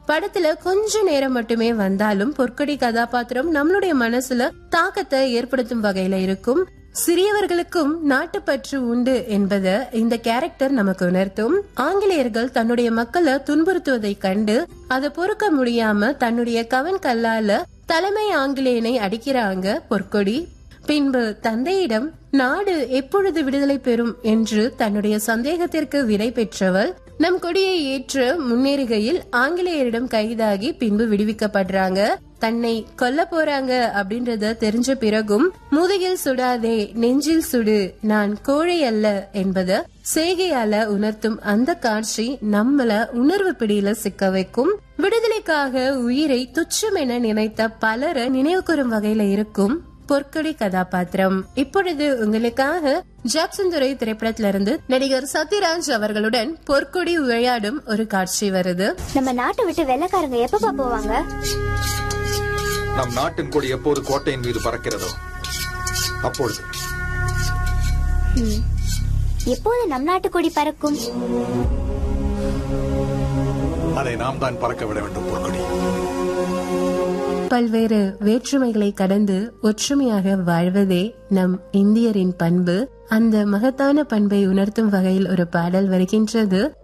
படத்துல கொஞ்ச நேரம் மட்டுமே வந்தாலும் பொற்கொடி கதாபாத்திரம் நம்மளுடைய மனசுல தாக்கத்தை ஏற்படுத்தும் வகையில இருக்கும் சிறியவர்களுக்கும் நாட்டுப்பற்று உண்டு என்பதை இந்த கேரக்டர் நமக்கு உணர்த்தும் ஆங்கிலேயர்கள் தன்னுடைய மக்களை துன்புறுத்துவதை கண்டு அதை பொறுக்க முடியாம தன்னுடைய கவன் கல்லால தலைமை ஆங்கிலேயனை அடிக்கிறாங்க பொற்கொடி பின்பு தந்தையிடம் நாடு எப்பொழுது விடுதலை பெறும் என்று தன்னுடைய சந்தேகத்திற்கு விடை பெற்றவள் நம் கொடியை ஏற்று முன்னேறுகையில் ஆங்கிலேயரிடம் கைதாகி பின்பு விடுவிக்கப்படுறாங்க தன்னை கொல்ல போறாங்க அப்படின்றத தெரிஞ்ச பிறகும் முதுகில் சுடாதே நெஞ்சில் சுடு நான் கோழை அல்ல என்பத செய்கையால உணர்த்தும் அந்த காட்சி நம்மள உணர்வு பிடியில சிக்க வைக்கும் விடுதலைக்காக உயிரை துச்சம் என நினைத்த பலரை நினைவுகூரும் வகையில இருக்கும் பொற்கொடி கதாபாத்திரம் இப்பொழுது உங்களுக்காக ஜாக்சன் துறை திரைப்படத்திலிருந்து நடிகர் சத்யராஜ் அவர்களுடன் பொற்கொடி விளையாடும் ஒரு காட்சி வருது நம்ம நாட்டை விட்டு வெள்ளக்காரங்க எப்பப்பா போவாங்க நம் நாட்டின் கொடி எப்போது கோட்டையின் மீது பறக்கிறதோ அப்பொழுது ம். எப்போது நம் நாட்டு கொடி பறக்கும் அதை நாம் தான் பறக்க விட வேண்டும் பொற்கொடி பல்வேறு வேற்றுமைகளை கடந்து ஒற்றுமையாக வாழ்வதே நம் இந்தியரின் பண்பு அந்த மகத்தான பண்பை உணர்த்தும் வகையில் ஒரு பாடல் வருகின்றது